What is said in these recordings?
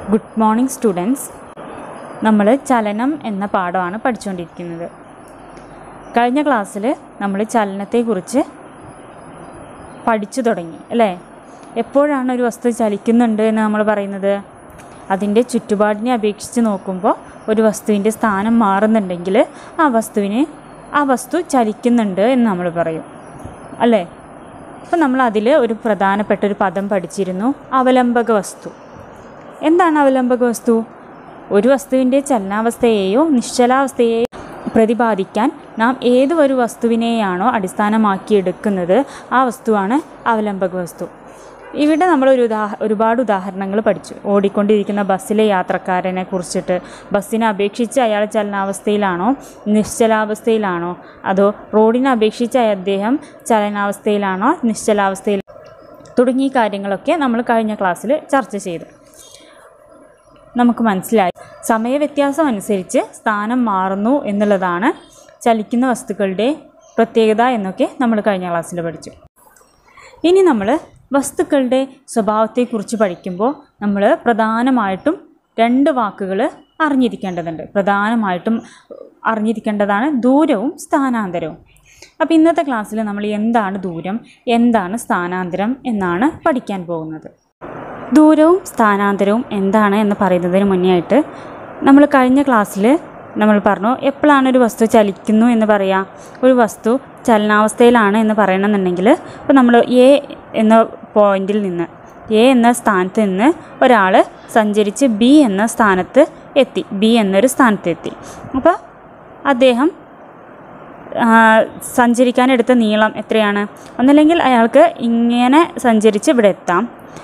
Good morning students നമ്മൾ ചലനം എന്ന പാഠമാണ് പഠിച്ചുകൊണ്ടിരിക്കുന്നത് കഴിഞ്ഞ ക്ലാസ്സിൽ നമ്മൾ ചലനത്തെക്കുറിച്ച് പഠിച്ചു തുടങ്ങി അല്ലേ എപ്പോഴാണ് ഒരു വസ്തു ചലിക്കുന്നുണ്ട് എന്ന് നമ്മൾ പറയുന്നത് അതിൻ്റെ ചുറ്റുപാടിനെ അപേക്ഷിച്ച് നോക്കുമ്പോൾ ഒരു വസ്തുവിൻ്റെ സ്ഥാനം മാറുന്നുണ്ടെങ്കിൽ ആ വസ്തുവിന് ആ വസ്തു ചലിക്കുന്നുണ്ട് എന്ന് നമ്മൾ പറയും അല്ലേ അപ്പോൾ നമ്മൾ അതിൽ ഒരു പ്രധാനപ്പെട്ട ഒരു പദം പഠിച്ചിരുന്നു അവലംബക വസ്തു എന്താണ് അവലംബക വസ്തു ഒരു വസ്തുവിൻ്റെ ചലനാവസ്ഥയെയോ നിശ്ചലാവസ്ഥയെയോ പ്രതിപാദിക്കാൻ നാം ഏത് ഒരു വസ്തുവിനെയാണോ അടിസ്ഥാനമാക്കിയെടുക്കുന്നത് ആ വസ്തുവാണ് അവലംബക വസ്തു ഇവിടെ നമ്മൾ ഒരു ഉദാഹ ഒരുപാട് ഉദാഹരണങ്ങൾ പഠിച്ചു ഓടിക്കൊണ്ടിരിക്കുന്ന ബസ്സിലെ യാത്രക്കാരനെ കുറിച്ചിട്ട് ബസ്സിനെ അപേക്ഷിച്ച് അയാൾ ചലനാവസ്ഥയിലാണോ നിശ്ചലാവസ്ഥയിലാണോ അതോ റോഡിനെ അപേക്ഷിച്ച് അദ്ദേഹം ചലനാവസ്ഥയിലാണോ നിശ്ചലാവസ്ഥയിൽ തുടങ്ങിയ കാര്യങ്ങളൊക്കെ നമ്മൾ കഴിഞ്ഞ ക്ലാസ്സിൽ ചർച്ച ചെയ്തു നമുക്ക് മനസ്സിലായി സമയവ്യത്യാസം അനുസരിച്ച് സ്ഥാനം മാറുന്നു എന്നുള്ളതാണ് ചലിക്കുന്ന വസ്തുക്കളുടെ പ്രത്യേകത എന്നൊക്കെ നമ്മൾ കഴിഞ്ഞ ക്ലാസ്സിൽ പഠിച്ചു ഇനി നമ്മൾ വസ്തുക്കളുടെ സ്വഭാവത്തെക്കുറിച്ച് പഠിക്കുമ്പോൾ നമ്മൾ പ്രധാനമായിട്ടും രണ്ട് വാക്കുകൾ അറിഞ്ഞിരിക്കേണ്ടതുണ്ട് പ്രധാനമായിട്ടും അറിഞ്ഞിരിക്കേണ്ടതാണ് ദൂരവും സ്ഥാനാന്തരവും അപ്പോൾ ഇന്നത്തെ ക്ലാസ്സിൽ നമ്മൾ എന്താണ് ദൂരം എന്താണ് സ്ഥാനാന്തരം എന്നാണ് പഠിക്കാൻ പോകുന്നത് ദൂരവും സ്ഥാനാന്തരവും എന്താണ് എന്ന് പറയുന്നതിന് മുന്നേ ആയിട്ട് നമ്മൾ കഴിഞ്ഞ ക്ലാസ്സിൽ നമ്മൾ പറഞ്ഞു എപ്പോഴാണ് ഒരു വസ്തു ചലിക്കുന്നു എന്ന് പറയാം ഒരു വസ്തു ചലനാവസ്ഥയിലാണ് എന്ന് പറയണമെന്നുണ്ടെങ്കിൽ ഇപ്പോൾ നമ്മൾ എ എന്ന പോയിന്റിൽ നിന്ന് എ എന്ന സ്ഥാനത്ത് നിന്ന് ഒരാൾ സഞ്ചരിച്ച് ബി എന്ന സ്ഥാനത്ത് എത്തി ബി എന്നൊരു സ്ഥാനത്ത് എത്തി അപ്പോൾ അദ്ദേഹം ആ, സഞ്ചരിക്കാനെടുത്ത നീളം എത്രയാണ് ഒന്നല്ലെങ്കിൽ അയാൾക്ക് ഇങ്ങനെ സഞ്ചരിച്ച് ഇവിടെ എത്താം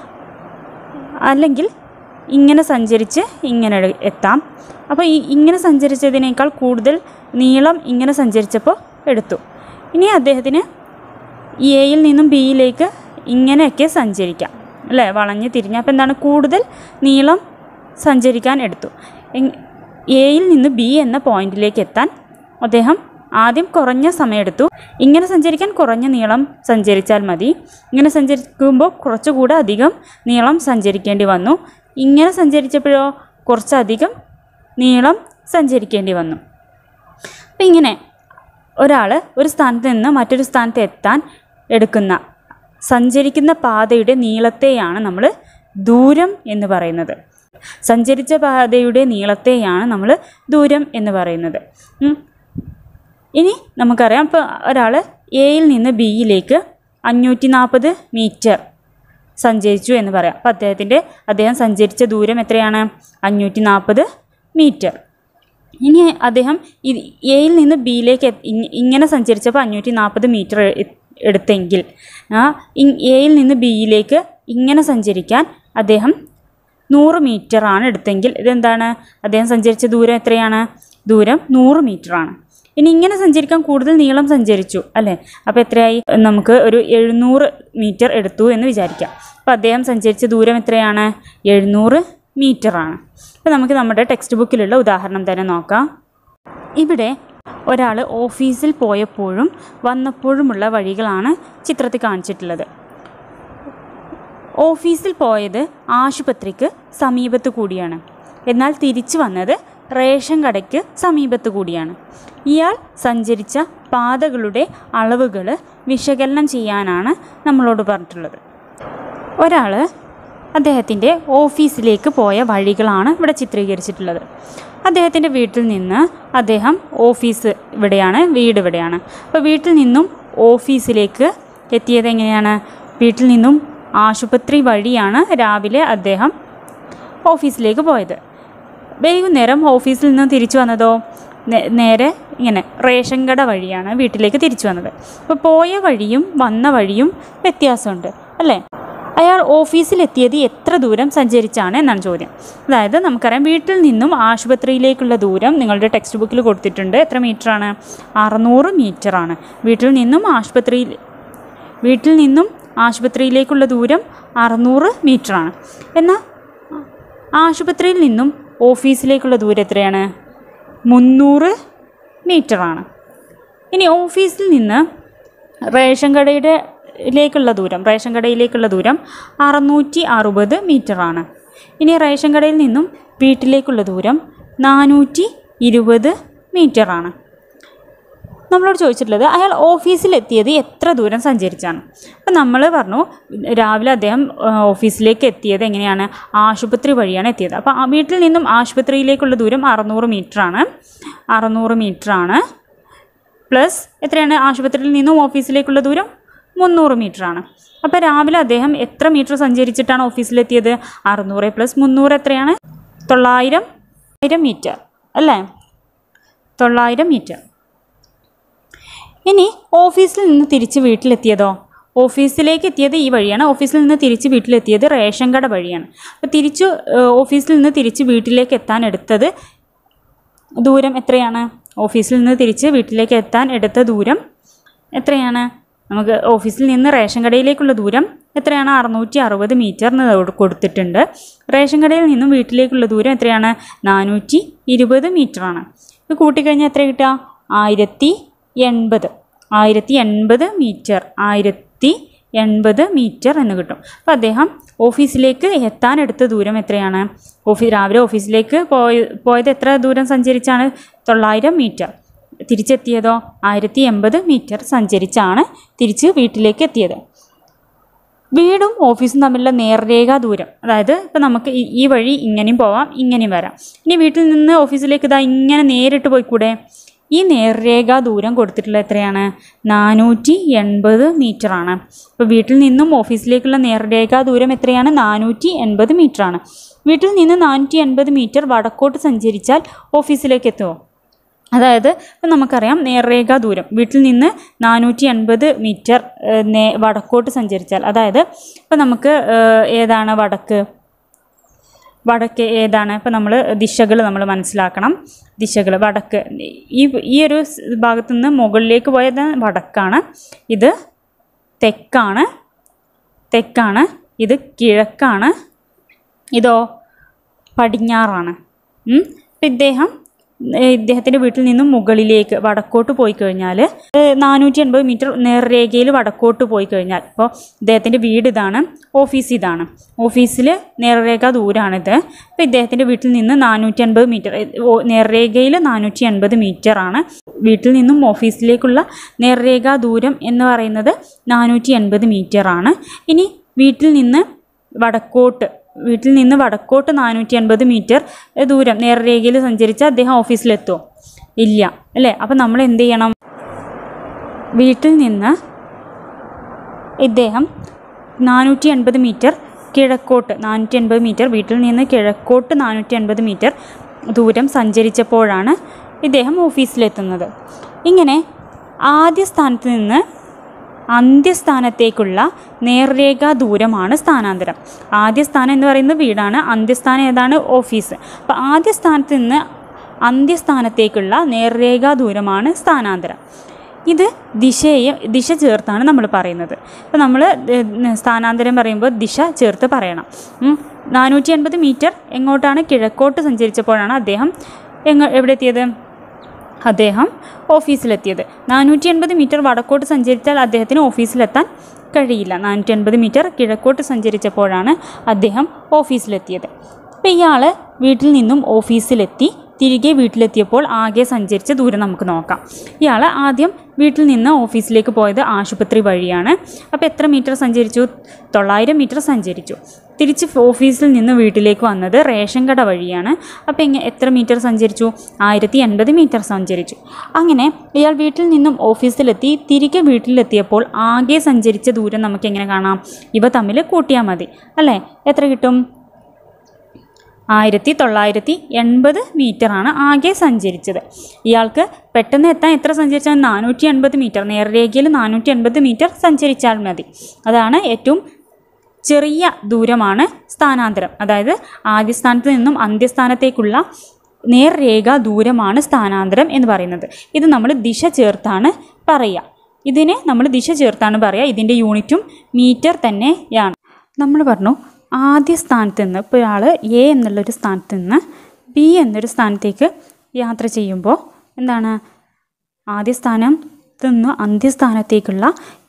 അല്ലെങ്കിൽ ഇങ്ങനെ സഞ്ചരിച്ച് ഇങ്ങനെ എ- എത്താം അപ്പോൾ ഈ ഇങ്ങനെ സഞ്ചരിച്ചതിനേക്കാൾ കൂടുതൽ നീളം ഇങ്ങനെ സഞ്ചരിച്ചപ്പോൾ എടുത്തു ഇനി അദ്ദേഹത്തിന് എയിൽ നിന്നും ബിയിലേക്ക് ഇങ്ങനെയൊക്കെ സഞ്ചരിക്കാം അല്ലേ വളഞ്ഞ് തിരിഞ്ഞ് അപ്പോൾ എന്താണ് കൂടുതൽ നീളം സഞ്ചരിക്കാൻ എടുത്തു എങ്- എയിൽ നിന്ന് ബി എന്ന പോയിന്റിലേക്ക് എത്താൻ അദ്ദേഹം ആദ്യം കുറഞ്ഞ സമയമെടുത്തു ഇങ്ങനെ സഞ്ചരിക്കാൻ കുറഞ്ഞ നീളം സഞ്ചരിച്ചാൽ മതി ഇങ്ങനെ സഞ്ചരിക്കുമ്പോൾ കുറച്ചുകൂടെ അധികം നീളം സഞ്ചരിക്കേണ്ടി വന്നു ഇങ്ങനെ സഞ്ചരിച്ചപ്പോഴോ കുറച്ചധികം നീളം സഞ്ചരിക്കേണ്ടി വന്നു അപ്പം ഇങ്ങനെ ഒരാൾ ഒരു സ്ഥാനത്ത് നിന്ന് മറ്റൊരു സ്ഥാനത്ത് എത്താൻ എടുക്കുന്ന സഞ്ചരിക്കുന്ന പാതയുടെ നീളത്തെയാണ് നമ്മൾ ദൂരം എന്ന് പറയുന്നത് സഞ്ചരിച്ച പാതയുടെ നീളത്തെയാണ് നമ്മൾ ദൂരം എന്ന് പറയുന്നത് ഉം. ഇനി നമുക്കറിയാം ഇപ്പോൾ ഒരാൾ എയിൽ നിന്ന് ബിയിലേക്ക് അഞ്ഞൂറ്റി നാൽപ്പത് മീറ്റർ സഞ്ചരിച്ചു എന്ന് പറയാം അപ്പോൾ അദ്ദേഹത്തിൻ്റെ അദ്ദേഹം സഞ്ചരിച്ച ദൂരം എത്രയാണ് അഞ്ഞൂറ്റി നാൽപ്പത് മീറ്റർ ഇനി അദ്ദേഹം ഇത് എയിൽ നിന്ന് ബിയിലേക്ക് എത്തി- ഇങ്- ഇങ്ങനെ സഞ്ചരിച്ചപ്പോൾ അഞ്ഞൂറ്റി നാൽപ്പത് മീറ്റർ എടുത്തെങ്കിൽ ആ ഇ- എയിൽ നിന്ന് ബിയിലേക്ക് ഇങ്ങനെ സഞ്ചരിക്കാൻ അദ്ദേഹം നൂറ് മീറ്ററാണ് എടുത്തെങ്കിൽ ഇതെന്താണ് അദ്ദേഹം സഞ്ചരിച്ച ദൂരം എത്രയാണ് ദൂരം നൂറ് മീറ്ററാണ് ഇനി ഇങ്ങനെ സഞ്ചരിക്കാൻ കൂടുതൽ നീളം സഞ്ചരിച്ചു അല്ലേ അപ്പോൾ എത്രയായി നമുക്ക് ഒരു എഴുന്നൂറ് മീറ്റർ എടുത്തു എന്ന് വിചാരിക്കാം അപ്പോൾ അദ്ദേഹം സഞ്ചരിച്ച ദൂരം എത്രയാണ് എഴുന്നൂറ് മീറ്ററാണ് അപ്പോൾ നമുക്ക് നമ്മുടെ ടെക്സ്റ്റ് ബുക്കിലുള്ള ഉദാഹരണം തന്നെ നോക്കാം ഇവിടെ ഒരാൾ ഓഫീസിൽ പോയപ്പോഴും വന്നപ്പോഴുമുള്ള വഴികളാണ് ചിത്രത്തിൽ കാണിച്ചിട്ടുള്ളത് ഓഫീസിൽ പോയത് ആശുപത്രിക്ക് സമീപത്ത് കൂടിയാണ് എന്നാൽ തിരിച്ചു വന്നത് റേഷൻ കടയ്ക്ക് സമീപത്ത് കൂടിയാണ് ഇയാൾ സഞ്ചരിച്ച പാതകളുടെ അളവുകൾ വിശകലനം ചെയ്യാനാണ് നമ്മളോട് പറഞ്ഞിട്ടുള്ളത് ഒരാൾ അദ്ദേഹത്തിൻ്റെ ഓഫീസിലേക്ക് പോയ വഴികളാണ് ഇവിടെ ചിത്രീകരിച്ചിട്ടുള്ളത് അദ്ദേഹത്തിൻ്റെ വീട്ടിൽ നിന്ന് അദ്ദേഹം ഓഫീസ് ഇവിടെയാണ് വീട് ഇവിടെയാണ് അപ്പോൾ വീട്ടിൽ നിന്നും ഓഫീസിലേക്ക് എത്തിയത് എങ്ങനെയാണ് വീട്ടിൽ നിന്നും ആശുപത്രി വഴിയാണ് രാവിലെ അദ്ദേഹം ഓഫീസിലേക്ക് പോയത് വൈകുന്നേരം ഓഫീസിൽ നിന്ന് തിരിച്ചു വന്നതോ നേ- നേരെ ഇങ്ങനെ റേഷൻ കട വഴിയാണ് വീട്ടിലേക്ക് തിരിച്ചു വന്നത് അപ്പോൾ പോയ വഴിയും വന്ന വഴിയും വ്യത്യാസമുണ്ട് അല്ലേ അയാൾ ഓഫീസിലെത്തിയത് എത്ര ദൂരം സഞ്ചരിച്ചാണ് എന്നാണ് ചോദ്യം അതായത് നമുക്കറിയാം വീട്ടിൽ നിന്നും ആശുപത്രിയിലേക്കുള്ള ദൂരം നിങ്ങളുടെ ടെക്സ്റ്റ് ബുക്കിൽ കൊടുത്തിട്ടുണ്ട് എത്ര മീറ്ററാണ് അറുന്നൂറ് മീറ്ററാണ് വീട്ടിൽ നിന്നും ആശുപത്രിയിൽ വീട്ടിൽ നിന്നും ആശുപത്രിയിലേക്കുള്ള ദൂരം അറുന്നൂറ് മീറ്ററാണ് എന്നാൽ ആശുപത്രിയിൽ നിന്നും ഓഫീസിലേക്കുള്ള ദൂരം എത്രയാണ് മുന്നൂറ് മീറ്ററാണ് ഇനി ഓഫീസിൽ നിന്ന് റേഷൻ കടയുടെ ലേക്കുള്ള ദൂരം റേഷൻ കടയിലേക്കുള്ള ദൂരം അറുന്നൂറ്റി അറുപത് മീറ്ററാണ് ഇനി റേഷൻ കടയിൽ നിന്നും വീട്ടിലേക്കുള്ള ദൂരം നാനൂറ്റി ഇരുപത് മീറ്ററാണ് നമ്മളോട് ചോദിച്ചിട്ടുള്ളത് അയാൾ ഓഫീസിലെത്തിയത് എത്ര ദൂരം സഞ്ചരിച്ചാണ് അപ്പം നമ്മൾ പറഞ്ഞു രാവിലെ അദ്ദേഹം ആ, ഓഫീസിലേക്ക് എത്തിയത് എങ്ങനെയാണ് ആശുപത്രി വഴിയാണ് എത്തിയത് അപ്പോൾ ആ വീട്ടിൽ നിന്നും ആശുപത്രിയിലേക്കുള്ള ദൂരം അറുന്നൂറ് മീറ്ററാണ് അറുന്നൂറ് മീറ്ററാണ് പ്ലസ് എത്രയാണ് ആശുപത്രിയിൽ നിന്നും ഓഫീസിലേക്കുള്ള ദൂരം മുന്നൂറ് മീറ്ററാണ് അപ്പോൾ രാവിലെ അദ്ദേഹം എത്ര മീറ്റർ സഞ്ചരിച്ചിട്ടാണ് ഓഫീസിലെത്തിയത് അറുന്നൂറ് പ്ലസ് മുന്നൂറ് എത്രയാണ് തൊള്ളായിരം ആയിരം മീറ്റർ അല്ലേ തൊള്ളായിരം മീറ്റർ ഇനി ഓഫീസിൽ നിന്ന് തിരിച്ച് വീട്ടിലെത്തിയതോ ഓഫീസിലേക്ക് എത്തിയത് ഈ വഴിയാണ് ഓഫീസിൽ നിന്ന് തിരിച്ച് വീട്ടിലെത്തിയത് റേഷൻ കട വഴിയാണ് അപ്പോൾ തിരിച്ചു ഏഹ്, ഓഫീസിൽ നിന്ന് തിരിച്ച് വീട്ടിലേക്ക് എത്താൻ എടുത്തത് ദൂരം എത്രയാണ് ഓഫീസിൽ നിന്ന് തിരിച്ച് വീട്ടിലേക്ക് എത്താൻ എടുത്ത ദൂരം എത്രയാണ് നമുക്ക് ഓഫീസിൽ നിന്ന് റേഷൻ കടയിലേക്കുള്ള ദൂരം എത്രയാണ് അറുന്നൂറ്റി അറുപത് മീറ്ററിന് കൊടുത്തിട്ടുണ്ട് റേഷൻ കടയിൽ നിന്നും വീട്ടിലേക്കുള്ള ദൂരം എത്രയാണ് നാനൂറ്റി ഇരുപത് മീറ്ററാണ് ഇത് കൂട്ടിക്കഴിഞ്ഞാൽ എത്ര കിട്ടുക ആയിരത്തി എൺപത് ആയിരത്തി എൺപത് മീറ്റർ ആയിരത്തി എൺപത് മീറ്റർ എന്ന് കിട്ടും അപ്പോൾ അദ്ദേഹം ഓഫീസിലേക്ക് എത്താനെടുത്ത ദൂരം എത്രയാണ് ഓഫീ രാവിലെ ഓഫീസിലേക്ക് പോയ പോയത് എത്ര ദൂരം സഞ്ചരിച്ചാണ് തൊള്ളായിരം മീറ്റർ തിരിച്ചെത്തിയതോ ആയിരത്തി എൺപത് മീറ്റർ സഞ്ചരിച്ചാണ് തിരിച്ച് വീട്ടിലേക്ക് എത്തിയത് വീടും ഓഫീസും തമ്മിലുള്ള നേർരേഖാ ദൂരം അതായത് ഇപ്പം നമുക്ക് ഈ- ഈ വഴി ഇങ്ങനെയും പോവാം ഇങ്ങനെയും വരാം ഇനി വീട്ടിൽ നിന്ന് ഓഫീസിലേക്ക് ഇതാ ഇങ്ങനെ നേരിട്ട് പോയിക്കൂടെ ഈ നേർരേഖാ ദൂരം കൊടുത്തിട്ടുള്ള എത്രയാണ് നാനൂറ്റി എൺപത് മീറ്ററാണ് അപ്പോൾ വീട്ടിൽ നിന്നും ഓഫീസിലേക്കുള്ള നേർരേഖാ ദൂരം എത്രയാണ് നാനൂറ്റി എൺപത് മീറ്ററാണ് വീട്ടിൽ നിന്ന് നാനൂറ്റി എൺപത് മീറ്റർ വടക്കോട്ട് സഞ്ചരിച്ചാൽ ഓഫീസിലേക്ക് എത്തുമോ അതായത് ഇപ്പം നമുക്കറിയാം നേർരേഖാ ദൂരം വീട്ടിൽ നിന്ന് നാനൂറ്റി എൺപത് മീറ്റർ ഏഹ്, നേ വടക്കോട്ട് സഞ്ചരിച്ചാൽ അതായത് ഇപ്പം നമുക്ക് ഏഹ്, ഏതാണ് വടക്ക് വടക്ക് ഏതാണ് ഇപ്പം നമ്മൾ ദിശകൾ നമ്മൾ മനസ്സിലാക്കണം ദിശകൾ വടക്ക് ഈ ഈ ഒരു സ് ഭാഗത്തു നിന്ന് മുകളിലേക്ക് പോയത് വടക്കാണ് ഇത് തെക്കാണ് തെക്കാണ് ഇത് കിഴക്കാണ് ഇതോ പടിഞ്ഞാറാണ് ഉം. അപ്പം ഇദ്ദേഹം ഏഹ്, ഇദ്ദേഹത്തിൻ്റെ വീട്ടിൽ നിന്നും മുകളിലേക്ക് വടക്കോട്ട് പോയി കഴിഞ്ഞാൽ നാനൂറ്റി എൺപത് മീറ്റർ നേർരേഖയിൽ വടക്കോട്ട് പോയി കഴിഞ്ഞാൽ ഇപ്പോൾ ഇദ്ദേഹത്തിൻ്റെ വീട് ഇതാണ് ഓഫീസ് ഇതാണ് ഓഫീസിൽ നേർരേഖ ദൂരമാണിത് അപ്പോൾ ഇദ്ദേഹത്തിൻ്റെ വീട്ടിൽ നിന്ന് നാനൂറ്റി അൻപത് മീറ്റർ നേർരേഖയിൽ നാനൂറ്റി അൻപത് മീറ്ററാണ് വീട്ടിൽ നിന്നും ഓഫീസിലേക്കുള്ള നേർരേഖാ ദൂരം എന്ന് പറയുന്നത് നാനൂറ്റി എൺപത് മീറ്ററാണ് ഇനി വീട്ടിൽ നിന്ന് വടക്കോട്ട് വീട്ടിൽ നിന്ന് വടക്കോട്ട് നാനൂറ്റി അൻപത് മീറ്റർ ദൂരം നേർരേഖയിൽ സഞ്ചരിച്ച് അദ്ദേഹം ഓഫീസിലെത്തുമോ ഇല്ല അല്ലേ അപ്പം നമ്മൾ എന്ത് ചെയ്യണം വീട്ടിൽ നിന്ന് ഇദ്ദേഹം നാനൂറ്റി എൺപത് മീറ്റർ കിഴക്കോട്ട് നാനൂറ്റി എൺപത് മീറ്റർ വീട്ടിൽ നിന്ന് കിഴക്കോട്ട് നാനൂറ്റി എൺപത് മീറ്റർ ദൂരം സഞ്ചരിച്ചപ്പോഴാണ് ഇദ്ദേഹം ഓഫീസിലെത്തുന്നത് ഇങ്ങനെ ആദ്യ സ്ഥാനത്ത് നിന്ന് അന്ത്യസ്ഥാനത്തേക്കുള്ള നേർരേഖാ ദൂരമാണ് സ്ഥാനാന്തരം ആദ്യ സ്ഥാനം എന്ന് പറയുന്നത് വീടാണ് അന്ത്യസ്ഥാനം ഏതാണ് ഓഫീസ് അപ്പോൾ ആദ്യ സ്ഥാനത്ത് നിന്ന് അന്ത്യസ്ഥാനത്തേക്കുള്ള നേർരേഖാ ദൂരമാണ് സ്ഥാനാന്തരം ഇത് ദിശയെ ദിശ ചേർത്താണ് നമ്മൾ പറയുന്നത് ഇപ്പോൾ നമ്മൾ സ്ഥാനാന്തരം പറയുമ്പോൾ ദിശ ചേർത്ത് പറയണം നാനൂറ്റി അൻപത് മീറ്റർ എങ്ങോട്ടാണ് കിഴക്കോട്ട് സഞ്ചരിച്ചപ്പോഴാണ് അദ്ദേഹം എങ്ങ എവിടെ എത്തിയത് അദ്ദേഹം ഓഫീസിലെത്തിയത് നാനൂറ്റി എൺപത് മീറ്റർ വടക്കോട്ട് സഞ്ചരിച്ചാൽ അദ്ദേഹത്തിന് ഓഫീസിലെത്താൻ കഴിയില്ല നാനൂറ്റി എൺപത് മീറ്റർ കിഴക്കോട്ട് സഞ്ചരിച്ചപ്പോഴാണ് അദ്ദേഹം ഓഫീസിലെത്തിയത് അപ്പോൾ ഇയാൾ വീട്ടിൽ നിന്നും ഓഫീസിലെത്തി തിരികെ വീട്ടിലെത്തിയപ്പോൾ ആകെ സഞ്ചരിച്ച ദൂരം നമുക്ക് നോക്കാം ഇയാൾ ആദ്യം വീട്ടിൽ നിന്ന് ഓഫീസിലേക്ക് പോയത് ആശുപത്രി വഴിയാണ് അപ്പോൾ എത്ര മീറ്റർ സഞ്ചരിച്ചു തൊള്ളായിരം മീറ്റർ സഞ്ചരിച്ചു തിരിച്ച് ഓഫീസിൽ നിന്ന് വീട്ടിലേക്ക് വന്നത് റേഷൻ കട വഴിയാണ് അപ്പോൾ എങ്ങനെ എത്ര മീറ്റർ സഞ്ചരിച്ചു ആയിരത്തി എൺപത് മീറ്റർ സഞ്ചരിച്ചു അങ്ങനെ ഇയാൾ വീട്ടിൽ നിന്നും ഓഫീസിലെത്തി തിരികെ വീട്ടിലെത്തിയപ്പോൾ ആകെ സഞ്ചരിച്ച ദൂരം നമുക്ക് എങ്ങനെ കാണാം ഇവ തമ്മിൽ കൂട്ടിയാൽ മതി അല്ലേ എത്ര കിട്ടും ആയിരത്തി തൊള്ളായിരത്തി എൺപത് മീറ്ററാണ് ആകെ സഞ്ചരിച്ചത് ഇയാൾക്ക് പെട്ടെന്ന് എത്താൻ എത്ര സഞ്ചരിച്ചാൽ നാനൂറ്റി എൺപത് മീറ്റർ നേർരേഖയിൽ നാനൂറ്റി എൺപത് മീറ്റർ സഞ്ചരിച്ചാൽ മതി അതാണ് ഏറ്റവും ചെറിയ ദൂരമാണ് സ്ഥാനാന്തരം അതായത് ആദ്യ സ്ഥാനത്ത് നിന്നും അന്ത്യസ്ഥാനത്തേക്കുള്ള നേർരേഖ ദൂരമാണ് സ്ഥാനാന്തരം എന്ന് പറയുന്നത് ഇത് നമ്മൾ ദിശ ചേർത്താണ് പറയുക ഇതിനെ നമ്മൾ ദിശ ചേർത്താണ് പറയുക ഇതിൻ്റെ യൂണിറ്റും മീറ്റർ തന്നെയാണ് നമ്മൾ പറഞ്ഞു ആദ്യ സ്ഥാനത്ത് നിന്ന് ഇപ്പോൾ ഒരാൾ എ എന്നുള്ളൊരു സ്ഥാനത്ത് നിന്ന് ബി എന്നൊരു സ്ഥാനത്തേക്ക് യാത്ര ചെയ്യുമ്പോൾ എന്താണ് ആദ്യ സ്ഥാനത്ത് നിന്ന് അന്ത്യസ്ഥാനത്തേക്കുള്ള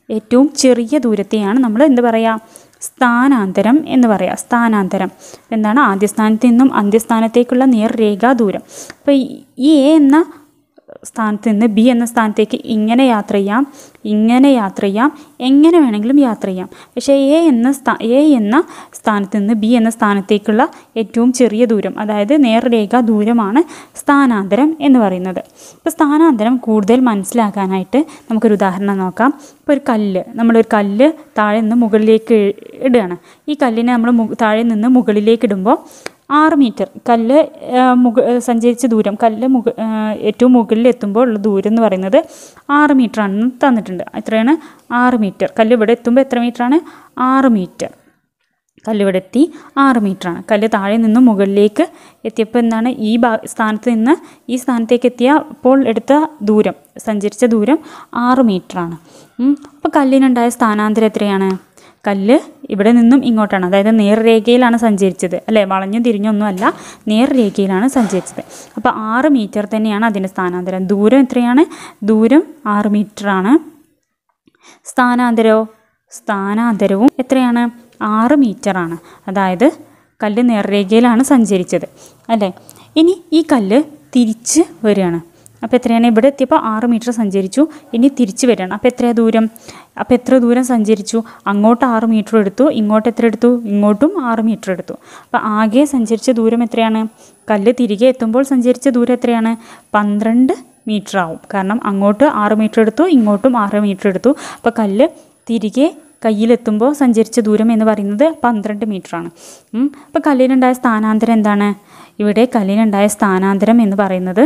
ഏറ്റവും ചെറിയ ദൂരത്തെയാണ് നമ്മൾ എന്ത് പറയുക സ്ഥാനാന്തരം എന്ന് പറയാം സ്ഥാനാന്തരം എന്താണ് ആദ്യ സ്ഥാനത്ത് നിന്നും അന്ത്യസ്ഥാനത്തേക്കുള്ള നേർരേഖാ ദൂരം അപ്പോൾ ഈ എ എന്ന സ്ഥാനത്ത് നിന്ന് ബി എന്ന സ്ഥാനത്തേക്ക് ഇങ്ങനെ യാത്ര ചെയ്യാം ഇങ്ങനെ യാത്ര ചെയ്യാം എങ്ങനെ വേണമെങ്കിലും യാത്ര ചെയ്യാം പക്ഷേ എ എന്ന സ്ഥാ എ എന്ന സ്ഥാനത്ത് നിന്ന് ബി എന്ന സ്ഥാനത്തേക്കുള്ള ഏറ്റവും ചെറിയ ദൂരം അതായത് നേർരേഖ ദൂരമാണ് സ്ഥാനാന്തരം എന്ന് പറയുന്നത് ഇപ്പോൾ സ്ഥാനാന്തരം കൂടുതൽ മനസ്സിലാക്കാനായിട്ട് നമുക്കൊരു ഉദാഹരണം നോക്കാം ഇപ്പോൾ ഒരു കല്ല് നമ്മളൊരു കല്ല് താഴെ നിന്ന് മുകളിലേക്ക് ഇടുകയാണ് ഈ കല്ലിനെ നമ്മൾ മു- താഴെ നിന്ന് മുകളിലേക്ക് ഇടുമ്പോൾ ആറ് മീറ്റർ കല്ല് ആ, മുക സഞ്ചരിച്ച ദൂരം കല്ല് മുക ആ, ഏറ്റവും മുകളിൽ എത്തുമ്പോൾ ഉള്ള ദൂരം എന്ന് പറയുന്നത് ആറ് മീറ്റർ ആണെന്ന് തന്നിട്ടുണ്ട് എത്രയാണ് ആറ് മീറ്റർ കല്ല് ഇവിടെ എത്തുമ്പോൾ എത്ര മീറ്ററാണ് ആറ് മീറ്റർ കല്ല് ഇവിടെ എത്തി ആറ് മീറ്ററാണ് കല്ല് താഴെ നിന്ന് മുകളിലേക്ക് എത്തിയപ്പോൾ എന്താണ് ഈ ഭാ സ്ഥാനത്ത് നിന്ന് ഈ സ്ഥാനത്തേക്ക് എത്തിയപ്പോൾ എടുത്ത ദൂരം സഞ്ചരിച്ച ദൂരം ആറ് മീറ്ററാണ് അപ്പോൾ കല്ലിനുണ്ടായ സ്ഥാനാന്തരം എത്രയാണ് കല്ല് ഇവിടെ നിന്നും ഇങ്ങോട്ടാണ് അതായത് നേർരേഖയിലാണ് സഞ്ചരിച്ചത് അല്ലേ വളഞ്ഞു തിരിഞ്ഞൊന്നും അല്ല നേർരേഖയിലാണ് സഞ്ചരിച്ചത് അപ്പോൾ ആറ് മീറ്റർ തന്നെയാണ് അതിൻ്റെ സ്ഥാനാന്തരം ദൂരം എത്രയാണ് ദൂരം ആറ് മീറ്ററാണ് സ്ഥാനാന്തരവും സ്ഥാനാന്തരവും എത്രയാണ് ആറ് മീറ്ററാണ് അതായത് കല്ല് നേർരേഖയിലാണ് സഞ്ചരിച്ചത് അല്ലേ ഇനി ഈ കല്ല് തിരിച്ച് വരികയാണ് അപ്പോൾ എത്രയാണ് ഇവിടെ എത്തിയപ്പോൾ ആറ് മീറ്റർ സഞ്ചരിച്ചു ഇനി തിരിച്ച് വരികയാണ് അപ്പോൾ എത്രയാണ് ദൂരം അപ്പോൾ എത്ര ദൂരം സഞ്ചരിച്ചു അങ്ങോട്ട് ആറ് മീറ്റർ എടുത്തു ഇങ്ങോട്ട് എത്ര എടുത്തു ഇങ്ങോട്ടും ആറ് മീറ്റർ എടുത്തു അപ്പോൾ ആകെ സഞ്ചരിച്ച ദൂരം എത്രയാണ് കല്ല് തിരികെ എത്തുമ്പോൾ സഞ്ചരിച്ച ദൂരം എത്രയാണ് പന്ത്രണ്ട് മീറ്റർ ആവും കാരണം അങ്ങോട്ട് ആറ് മീറ്റർ എടുത്തു ഇങ്ങോട്ടും ആറ് മീറ്റർ എടുത്തു അപ്പോൾ കല്ല് തിരികെ കയ്യിലെത്തുമ്പോൾ സഞ്ചരിച്ച ദൂരം എന്ന് പറയുന്നത് പന്ത്രണ്ട് മീറ്ററാണ് അപ്പോൾ കല്ലിനുണ്ടായ സ്ഥാനാന്തരം എന്താണ് ഇവിടെ കല്ലിനുണ്ടായ സ്ഥാനാന്തരം എന്ന് പറയുന്നത്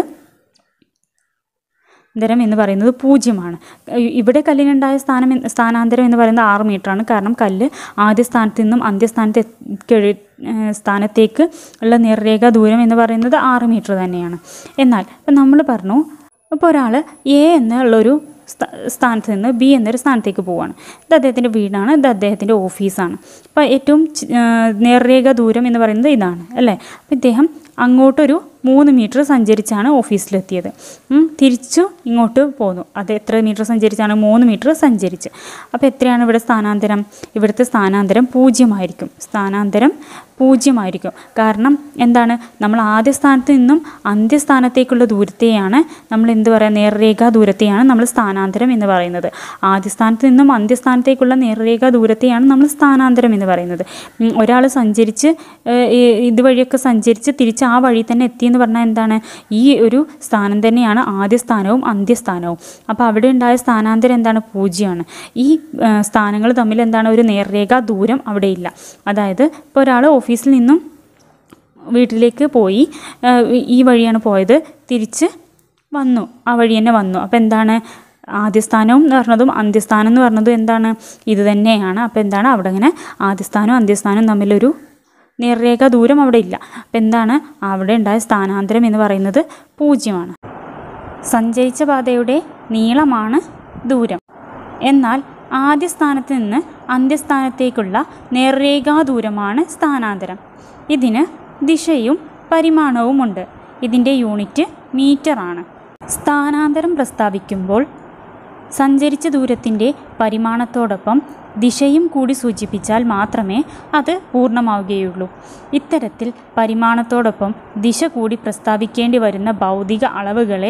ന്തരം എന്ന് പറയുന്നത് പൂജ്യമാണ് ഇ- ഇവിടെ കല്ലിനുണ്ടായ സ്ഥാനം എന്ന് സ്ഥാനാന്തരം എന്ന് പറയുന്നത് ആറ് മീറ്ററാണ് കാരണം കല്ല് ആദ്യ സ്ഥാനത്ത് നിന്നും അന്ത്യസ്ഥാനത്ത് എത്തി- ഏഹ് സ്ഥാനത്തേക്ക് ഉള്ള നേർരേഖ ദൂരം എന്ന് പറയുന്നത് ആറ് മീറ്റർ തന്നെയാണ് എന്നാൽ ഇപ്പം നമ്മൾ പറഞ്ഞു ഇപ്പോൾ ഒരാൾ എ എന്നുള്ളൊരു സ്ഥാ- സ്ഥാനത്ത് നിന്ന് ബി എന്നൊരു സ്ഥാനത്തേക്ക് പോവുകയാണ് ഇത് അദ്ദേഹത്തിൻ്റെ വീടാണ് ഇത് അദ്ദേഹത്തിൻ്റെ ഓഫീസാണ് അപ്പോൾ ഏറ്റവും ചി- ഏഹ് നേർരേഖ ദൂരം എന്ന് പറയുന്നത് ഇതാണ് അല്ലേ അപ്പോൾ ഇദ്ദേഹം അങ്ങോട്ടൊരു മൂന്ന് മീറ്റർ സഞ്ചരിച്ചാണ് ഓഫീസിലെത്തിയത് ഉം, തിരിച്ചു ഇങ്ങോട്ട് പോന്നു അത് എത്ര മീറ്റർ സഞ്ചരിച്ചാണ് മൂന്ന് മീറ്റർ സഞ്ചരിച്ച് അപ്പോൾ എത്രയാണ് ഇവിടെ സ്ഥാനാന്തരം ഇവിടുത്തെ സ്ഥാനാന്തരം പൂജ്യമായിരിക്കും സ്ഥാനാന്തരം പൂജ്യമായിരിക്കും കാരണം എന്താണ് നമ്മൾ ആദ്യ സ്ഥാനത്ത് നിന്നും അന്ത്യസ്ഥാനത്തേക്കുള്ള ദൂരത്തെയാണ് നമ്മൾ എന്ത് പറയുക നേർരേഖാ ദൂരത്തെയാണ് നമ്മൾ സ്ഥാനാന്തരം എന്ന് പറയുന്നത് ആദ്യ സ്ഥാനത്ത് നിന്നും അന്ത്യസ്ഥാനത്തേക്കുള്ള നേർരേഖാ ദൂരത്തെയാണ് നമ്മൾ സ്ഥാനാന്തരം എന്ന് പറയുന്നത് ഒരാൾ സഞ്ചരിച്ച് ഏഹ്, ഈ ഇതുവഴിയൊക്കെ സഞ്ചരിച്ച് തിരിച്ച് ആ വഴി തന്നെ എത്തിയെന്ന് പറഞ്ഞാൽ എന്താണ് ഈ ഒരു സ്ഥാനം തന്നെയാണ് ആദ്യ സ്ഥാനവും അന്ത്യസ്ഥാനവും അപ്പോൾ അവിടെ ഉണ്ടായ സ്ഥാനാന്തരം എന്താണ് പൂജ്യമാണ് ഈ സ്ഥാനങ്ങൾ തമ്മിൽ എന്താണ് ഒരു നേർരേഖാ ദൂരം അവിടെ ഇല്ല അതായത് ഇപ്പോൾ ഒരാൾ ഓഫീസിൽ നിന്നും വീട്ടിലേക്ക് പോയി ആ, ഈ വഴിയാണ് പോയത് തിരിച്ച് വന്നു ആ വഴി തന്നെ വന്നു അപ്പോൾ എന്താണ് ആദ്യസ്ഥാനവും എന്ന് പറഞ്ഞതും അന്ത്യസ്ഥാനം എന്ന് പറഞ്ഞതും എന്താണ് ഇത് തന്നെയാണ് അപ്പോൾ എന്താണ് അവിടെ ഇങ്ങനെ ആദ്യസ്ഥാനവും അന്ത്യസ്ഥാനവും തമ്മിലൊരു നേർരേഖ ദൂരം അവിടെ ഇല്ല അപ്പോൾ എന്താണ് അവിടെ ഉണ്ടായ സ്ഥാനാന്തരം എന്ന് പറയുന്നത് പൂജ്യമാണ് സഞ്ചരിച്ച പാതയുടെ നീളമാണ് ദൂരം എന്നാൽ ആദ്യ സ്ഥാനത്ത് നിന്ന് അന്ത്യസ്ഥാനത്തേക്കുള്ള നേർരേഖാ ദൂരമാണ് സ്ഥാനാന്തരം ഇതിന് ദിശയും പരിമാണവുമുണ്ട് ഇതിൻ്റെ യൂണിറ്റ് മീറ്ററാണ് സ്ഥാനാന്തരം പ്രസ്താവിക്കുമ്പോൾ സഞ്ചരിച്ച ദൂരത്തിൻ്റെ പരിമാണത്തോടൊപ്പം ദിശയും കൂടി സൂചിപ്പിച്ചാൽ മാത്രമേ അത് പൂർണ്ണമാവുകയുള്ളൂ ഇത്തരത്തിൽ പരിമാണത്തോടൊപ്പം ദിശ കൂടി പ്രസ്താവിക്കേണ്ടി വരുന്ന ഭൗതിക അളവുകളെ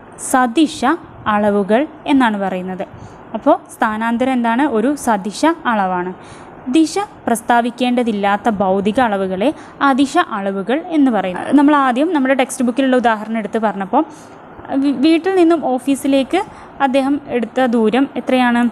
സദിശ അളവുകൾ എന്നാണ് പറയുന്നത് അപ്പോൾ സ്ഥാനാന്തരം എന്താണ് ഒരു സദിശ അളവാണ് ദിശ പ്രസ്താവിക്കേണ്ടതില്ലാത്ത ഭൗതിക അളവുകളെ അതിശ അളവുകൾ എന്ന് പറയുന്നത് നമ്മൾ ആദ്യം നമ്മുടെ ടെക്സ്റ്റ് ബുക്കിലുള്ള ഉദാഹരണം എടുത്ത് പറഞ്ഞപ്പോൾ വി- വീട്ടിൽ നിന്നും ഓഫീസിലേക്ക് അദ്ദേഹം എടുത്ത ദൂരം എത്രയാണ്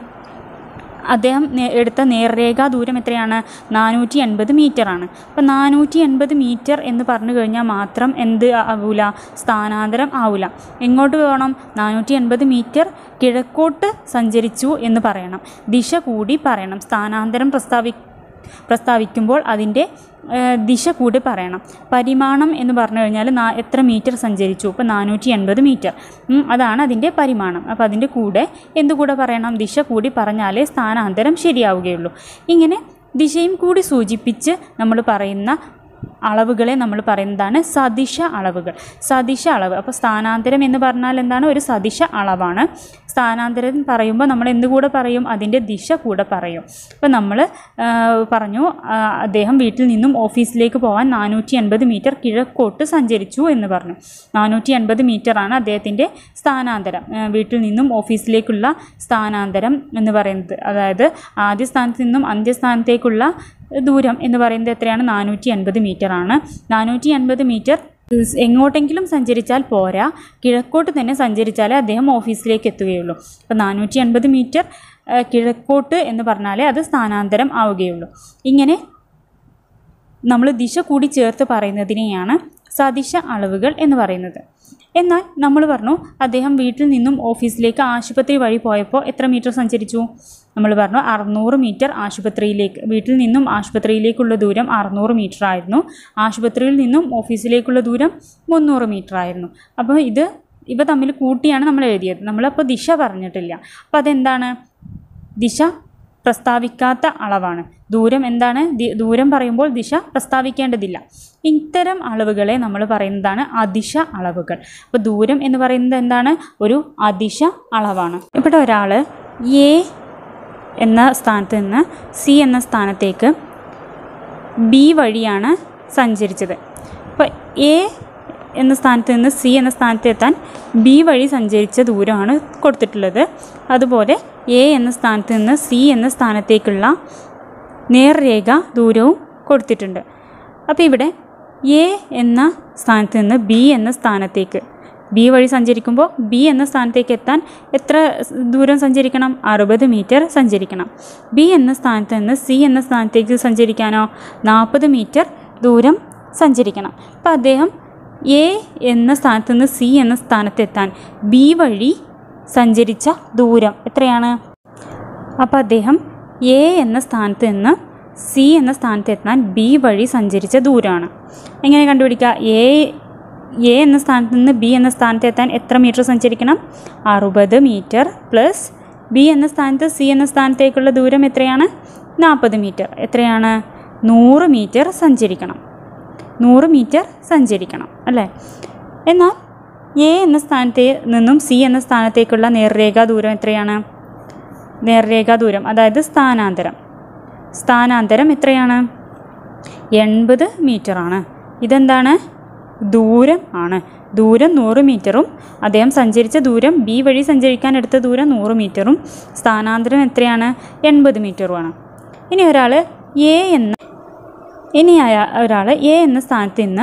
അദ്ദേഹം നേ- എടുത്ത നേർരേഖാ ദൂരം എത്രയാണ് നാനൂറ്റി എൺപത് ആണ് അപ്പം നാനൂറ്റി എൺപത് മീറ്റർ എന്ന് പറഞ്ഞു കഴിഞ്ഞാൽ മാത്രം എന്ത് ആവൂല സ്ഥാനാന്തരം ആവൂല എങ്ങോട്ട് പോകണം നാനൂറ്റി എൺപത് മീറ്റർ കിഴക്കോട്ട് സഞ്ചരിച്ചു എന്ന് പറയണം ദിശ കൂടി പറയണം സ്ഥാനാന്തരം പ്രസ്താവി പ്രസ്താവിക്കുമ്പോൾ അതിൻ്റെ ഏഹ്, ദിശ കൂടി പറയണം പരിമാണം എന്ന് പറഞ്ഞു കഴിഞ്ഞാൽ നാ എത്ര മീറ്റർ സഞ്ചരിച്ചു ഇപ്പോൾ നാനൂറ്റി എൺപത് മീറ്റർ ഉം, അതാണ് അതിൻ്റെ പരിമാണം അപ്പോൾ അതിൻ്റെ കൂടെ എന്ത് കൂടെ പറയണം ദിശ കൂടി പറഞ്ഞാലേ സ്ഥാനാന്തരം ശരിയാവുകയുള്ളൂ ഇങ്ങനെ ദിശയും കൂടി സൂചിപ്പിച്ച് നമ്മൾ പറയുന്ന അളവുകളെ നമ്മൾ പറയുന്നതാണ് സദിശ അളവുകൾ സദിശ അളവ് അപ്പോൾ സ്ഥാനാന്തരം എന്ന് പറഞ്ഞാൽ എന്താണ് ഒരു സദിശ അളവാണ് സ്ഥാനാന്തരം പറയുമ്പോൾ നമ്മൾ എന്ത് കൂടെ പറയും അതിൻ്റെ ദിശ കൂടെ പറയും അപ്പോൾ നമ്മൾ പറഞ്ഞു ആ, അദ്ദേഹം വീട്ടിൽ നിന്നും ഓഫീസിലേക്ക് പോകാൻ നാനൂറ്റി അൻപത് മീറ്റർ കിഴക്കോട്ട് സഞ്ചരിച്ചു എന്ന് പറഞ്ഞു നാനൂറ്റി അൻപത് മീറ്ററാണ് അദ്ദേഹത്തിൻ്റെ സ്ഥാനാന്തരം ആ, വീട്ടിൽ നിന്നും ഓഫീസിലേക്കുള്ള സ്ഥാനാന്തരം എന്ന് പറയുന്നത് അതായത് ആദ്യ സ്ഥാനത്ത് നിന്നും അന്ത്യസ്ഥാനത്തേക്കുള്ള ദൂരം എന്ന് പറയുന്നത് എത്രയാണ് നാനൂറ്റി അൻപത് മീറ്റർ ആണ് നാനൂറ്റി അൻപത് മീറ്റർ എങ്ങോട്ടെങ്കിലും സഞ്ചരിച്ചാൽ പോരാ കിഴക്കോട്ട് തന്നെ സഞ്ചരിച്ചാലേ അദ്ദേഹം ഓഫീസിലേക്ക് എത്തുകയുള്ളൂ അപ്പോൾ നാനൂറ്റി അൻപത് മീറ്റർ ആ, കിഴക്കോട്ട് എന്ന് പറഞ്ഞാലേ അത് സ്ഥാനാന്തരം ആവുകയുള്ളൂ ഇങ്ങനെ നമ്മൾ ദിശ കൂടി ചേർത്ത് പറയുന്നതിനെയാണ് സദിശ അളവുകൾ എന്ന് പറയുന്നത് എന്നാൽ നമ്മൾ പറഞ്ഞു അദ്ദേഹം വീട്ടിൽ നിന്നും ഓഫീസിലേക്ക് ആശുപത്രി വഴി പോയപ്പോൾ എത്ര മീറ്റർ സഞ്ചരിച്ചു നമ്മൾ പറഞ്ഞു അറുന്നൂറ് മീറ്റർ ആശുപത്രിയിലേക്ക് വീട്ടിൽ നിന്നും ആശുപത്രിയിലേക്കുള്ള ദൂരം അറുന്നൂറ് മീറ്റർ ആയിരുന്നു ആശുപത്രിയിൽ നിന്നും ഓഫീസിലേക്കുള്ള ദൂരം മുന്നൂറ് മീറ്റർ ആയിരുന്നു അപ്പോൾ ഇത് ഇവ തമ്മിൽ കൂട്ടിയാണ് നമ്മൾ എഴുതിയത് നമ്മളപ്പോൾ ദിശ പറഞ്ഞിട്ടില്ല അപ്പോൾ അതെന്താണ് ദിശ പ്രസ്താവിക്കാത്ത അളവാണ് ദൂരം എന്താണ് ദി- ദൂരം പറയുമ്പോൾ ദിശ പ്രസ്താവിക്കേണ്ടതില്ല ഇത്തരം അളവുകളെ നമ്മൾ പറയുന്നതാണ് അതിശ അളവുകൾ അപ്പോൾ ദൂരം എന്ന് പറയുന്നത് എന്താണ് ഒരു അതിശ അളവാണ് ഇവിടെ ഒരാൾ എ എന്ന സ്ഥാനത്ത് നിന്ന് സി എന്ന സ്ഥാനത്തേക്ക് ബി വഴിയാണ് സഞ്ചരിച്ചത് അപ്പോൾ എ എന്ന സ്ഥാനത്ത് നിന്ന് സി എന്ന സ്ഥാനത്ത് എത്താൻ ബി വഴി സഞ്ചരിച്ച ദൂരമാണ് കൊടുത്തിട്ടുള്ളത് അതുപോലെ എ എന്ന സ്ഥാനത്ത് നിന്ന് സി എന്ന സ്ഥാനത്തേക്കുള്ള നേർരേഖ ദൂരവും കൊടുത്തിട്ടുണ്ട് അപ്പോൾ ഇവിടെ എ എന്ന സ്ഥാനത്ത് നിന്ന് ബി എന്ന സ്ഥാനത്തേക്ക് ബി വഴി സഞ്ചരിക്കുമ്പോൾ ബി എന്ന സ്ഥാനത്തേക്ക് എത്താൻ എത്ര സ് ദൂരം സഞ്ചരിക്കണം അറുപത് മീറ്റർ സഞ്ചരിക്കണം ബി എന്ന സ്ഥാനത്ത് നിന്ന് സി എന്ന സ്ഥാനത്തേക്ക് സഞ്ചരിക്കാനോ നാൽപ്പത് മീറ്റർ ദൂരം സഞ്ചരിക്കണം അപ്പോൾ അദ്ദേഹം എ എന്ന സ്ഥാനത്ത് നിന്ന് സി എന്ന സ്ഥാനത്തെത്താൻ ബി വഴി സഞ്ചരിച്ച ദൂരം എത്രയാണ് അപ്പോൾ അദ്ദേഹം എ എന്ന സ്ഥാനത്ത് നിന്ന് സി എന്ന സ്ഥാനത്ത് എത്താൻ ബി വഴി സഞ്ചരിച്ച ദൂരമാണ് എങ്ങനെ കണ്ടുപിടിക്കുക എ എ എന്ന സ്ഥാനത്ത് നിന്ന് ബി എന്ന സ്ഥാനത്ത് എത്താൻ എത്ര മീറ്റർ സഞ്ചരിക്കണം അറുപത് മീറ്റർ പ്ലസ് ബി എന്ന സ്ഥാനത്ത് സി എന്ന സ്ഥാനത്തേക്കുള്ള ദൂരം എത്രയാണ് നാൽപ്പത് മീറ്റർ എത്രയാണ് നൂറ് മീറ്റർ സഞ്ചരിക്കണം നൂറ് മീറ്റർ സഞ്ചരിക്കണം അല്ലേ എന്നാൽ എ എന്ന സ്ഥാനത്തെ നിന്നും സി എന്ന സ്ഥാനത്തേക്കുള്ള നേർരേഖാ ദൂരം എത്രയാണ് നേർരേഖാ ദൂരം അതായത് സ്ഥാനാന്തരം സ്ഥാനാന്തരം എത്രയാണ് എൺപത് മീറ്ററാണ് ഇതെന്താണ് ദൂരം ആണ് ദൂരം നൂറ് മീറ്ററും അദ്ദേഹം സഞ്ചരിച്ച ദൂരം ബി വഴി സഞ്ചരിക്കാൻ എടുത്ത ദൂരം നൂറ് മീറ്ററും സ്ഥാനാന്തരം എത്രയാണ് എൺപത് മീറ്ററുമാണ് ഇനി ഒരാൾ എ എന്ന ഇനി അയാ- ഒരാൾ എ എന്ന സ്ഥാനത്ത് നിന്ന്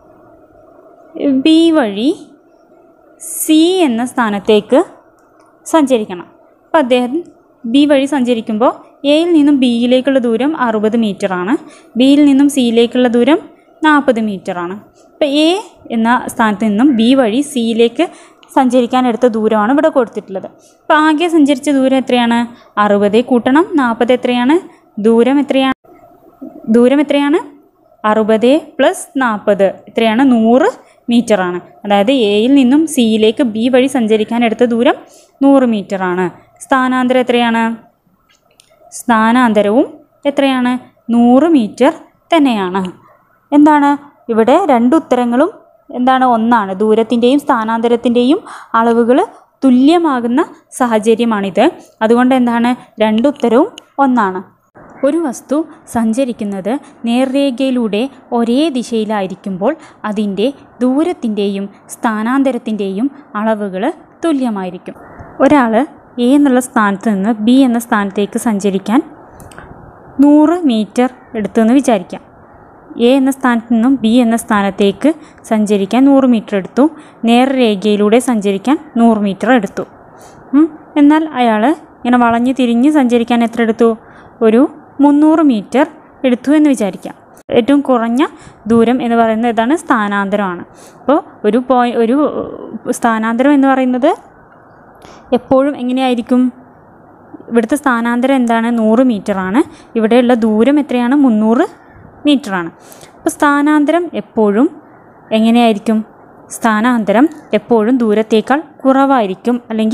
ബി വഴി സി എന്ന സ്ഥാനത്തേക്ക് സഞ്ചരിക്കണം അപ്പോൾ അദ്ദേഹം ബി വഴി സഞ്ചരിക്കുമ്പോൾ എയിൽ നിന്നും ബിയിലേക്കുള്ള ദൂരം അറുപത് ആണ് ബിയിൽ നിന്നും സിയിലേക്കുള്ള ദൂരം നാൽപ്പത് ആണ് അപ്പോൾ എ എന്ന സ്ഥാനത്ത് നിന്നും ബി വഴി സിയിലേക്ക് സഞ്ചരിക്കാൻ എടുത്ത ദൂരമാണ് ഇവിടെ കൊടുത്തിട്ടുള്ളത് അപ്പോൾ ആകെ സഞ്ചരിച്ച ദൂരം എത്രയാണ് അറുപത് കൂട്ടണം നാൽപ്പത് എത്രയാണ് ദൂരം എത്രയാണ് ദൂരം എത്രയാണ് അറുപത് പ്ലസ് നാൽപ്പത് എത്രയാണ് നൂറ് മീറ്ററാണ് അതായത് എയിൽ നിന്നും സിയിലേക്ക് ബി വഴി സഞ്ചരിക്കാൻ എടുത്ത ദൂരം നൂറ് മീറ്ററാണ് സ്ഥാനാന്തരം എത്രയാണ് സ്ഥാനാന്തരവും എത്രയാണ് നൂറ് മീറ്റർ തന്നെയാണ് എന്താണ് ഇവിടെ രണ്ട് ഉത്തരങ്ങളും എന്താണ് ഒന്നാണ് ദൂരത്തിൻ്റെയും സ്ഥാനാന്തരത്തിൻ്റെയും അളവുകൾ തുല്യമാകുന്ന സാഹചര്യമാണിത് അതുകൊണ്ട് എന്താണ് രണ്ട് ഉത്തരവും ഒന്നാണ് ഒരു വസ്തു സഞ്ചരിക്കുന്നത് നേർരേഖയിലൂടെ ഒരേ ദിശയിലായിരിക്കുമ്പോൾ അതിൻ്റെ ദൂരത്തിൻ്റെയും സ്ഥാനാന്തരത്തിൻ്റെയും അളവുകൾ തുല്യമായിരിക്കും ഒരാൾ എ എന്നുള്ള സ്ഥാനത്ത് നിന്ന് ബി എന്ന സ്ഥാനത്തേക്ക് സഞ്ചരിക്കാൻ നൂറ് മീറ്റർ എടുത്തെന്ന് വിചാരിക്കാം എ എന്ന സ്ഥാനത്ത് നിന്നും ബി എന്ന സ്ഥാനത്തേക്ക് സഞ്ചരിക്കാൻ നൂറ് മീറ്റർ എടുത്തു നേർരേഖയിലൂടെ സഞ്ചരിക്കാൻ നൂറ് മീറ്റർ എടുത്തു ഉം. എന്നാൽ അയാൾ ഇങ്ങനെ വളഞ്ഞ് തിരിഞ്ഞ് സഞ്ചരിക്കാൻ എത്ര എടുത്തു ഒരു മുന്നൂറ് മീറ്റർ എടുത്തു എന്ന് വിചാരിക്കാം ഏറ്റവും കുറഞ്ഞ ദൂരം എന്ന് പറയുന്നത് ഇതാണ് സ്ഥാനാന്തരമാണ് അപ്പോൾ ഒരു പോയി ഒരു സ്ഥാനാന്തരം എന്ന് പറയുന്നത് എപ്പോഴും എങ്ങനെയായിരിക്കും ഇവിടുത്തെ സ്ഥാനാന്തരം എന്താണ് നൂറ് മീറ്ററാണ് ഇവിടെയുള്ള ദൂരം എത്രയാണ് മുന്നൂറ് മീറ്ററാണ് അപ്പോൾ സ്ഥാനാന്തരം എപ്പോഴും എങ്ങനെയായിരിക്കും സ്ഥാനാന്തരം എപ്പോഴും ദൂരത്തേക്കാൾ കുറവായിരിക്കും അല്ലെങ്കിൽ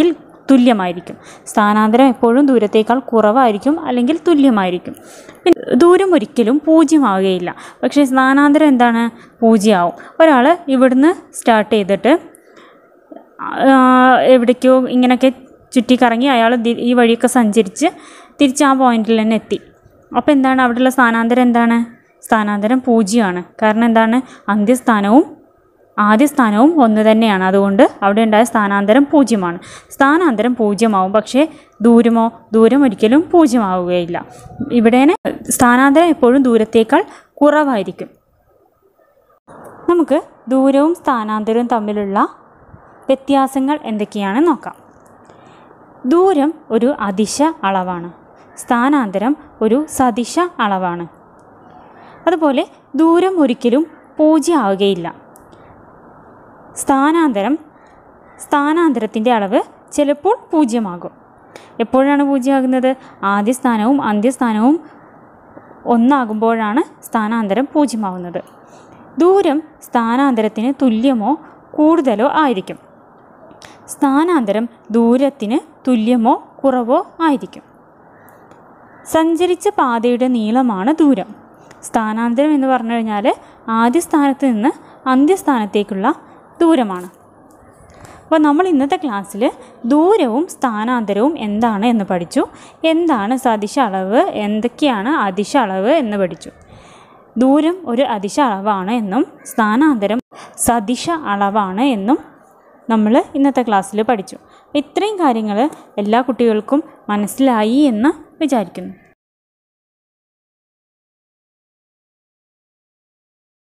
തുല്യമായിരിക്കും സ്ഥാനാന്തരം എപ്പോഴും ദൂരത്തേക്കാൾ കുറവായിരിക്കും അല്ലെങ്കിൽ തുല്യമായിരിക്കും പിന്നെ ദൂരം ഒരിക്കലും പൂജ്യമാവുകയില്ല പക്ഷേ സ്ഥാനാന്തരം എന്താണ് പൂജ്യമാവും ഒരാൾ ഇവിടുന്ന് സ്റ്റാർട്ട് ചെയ്തിട്ട് ആ, എവിടേക്കോ ഇങ്ങനെയൊക്കെ ചുറ്റിക്കറങ്ങി അയാൾ ദി- ഈ വഴിയൊക്കെ സഞ്ചരിച്ച് തിരിച്ച് ആ പോയിന്റിൽ തന്നെ എത്തി അപ്പോൾ എന്താണ് അവിടെയുള്ള സ്ഥാനാന്തരം എന്താണ് സ്ഥാനാന്തരം പൂജ്യമാണ് കാരണം എന്താണ് അന്ത്യസ്ഥാനവും ആദ്യ സ്ഥാനവും ഒന്ന് തന്നെയാണ് അതുകൊണ്ട് അവിടെ ഉണ്ടായ സ്ഥാനാന്തരം പൂജ്യമാണ് സ്ഥാനാന്തരം പൂജ്യമാവും പക്ഷേ ദൂരമോ ദൂരം ഒരിക്കലും പൂജ്യമാവുകയില്ല ഇവിടെ സ്ഥാനാന്തരം എപ്പോഴും ദൂരത്തേക്കാൾ കുറവായിരിക്കും നമുക്ക് ദൂരവും സ്ഥാനാന്തരവും തമ്മിലുള്ള വ്യത്യാസങ്ങൾ എന്തൊക്കെയാണെന്ന് നോക്കാം ദൂരം ഒരു അതിശ അളവാണ് സ്ഥാനാന്തരം ഒരു സദിശ അളവാണ് അതുപോലെ ദൂരം ഒരിക്കലും പൂജ്യമാവുകയില്ല സ്ഥാനാന്തരം സ്ഥാനാന്തരത്തിൻ്റെ അളവ് ചിലപ്പോൾ പൂജ്യമാകും എപ്പോഴാണ് പൂജ്യമാകുന്നത് ആദ്യ സ്ഥാനവും അന്ത്യസ്ഥാനവും ഒന്നാകുമ്പോഴാണ് സ്ഥാനാന്തരം പൂജ്യമാവുന്നത് ദൂരം സ്ഥാനാന്തരത്തിന് തുല്യമോ കൂടുതലോ ആയിരിക്കും സ്ഥാനാന്തരം ദൂരത്തിന് തുല്യമോ കുറവോ ആയിരിക്കും സഞ്ചരിച്ച പാതയുടെ നീളമാണ് ദൂരം സ്ഥാനാന്തരം എന്ന് പറഞ്ഞു കഴിഞ്ഞാൽ ആദ്യ സ്ഥാനത്ത് നിന്ന് അന്ത്യസ്ഥാനത്തേക്കുള്ള ദൂരമാണ് അപ്പോൾ നമ്മൾ ഇന്നത്തെ ക്ലാസ്സിൽ ദൂരവും സ്ഥാനാന്തരവും എന്താണ് എന്ന് പഠിച്ചു എന്താണ് സദിശ അളവ് എന്തൊക്കെയാണ് അതിശ അളവ് എന്ന് പഠിച്ചു ദൂരം ഒരു അതിശ അളവാണ് എന്നും സ്ഥാനാന്തരം സദിശ അളവാണ് എന്നും നമ്മൾ ഇന്നത്തെ ക്ലാസ്സിൽ പഠിച്ചു അപ്പോൾ ഇത്രയും കാര്യങ്ങൾ എല്ലാ കുട്ടികൾക്കും മനസ്സിലായി എന്ന് വിചാരിക്കുന്നു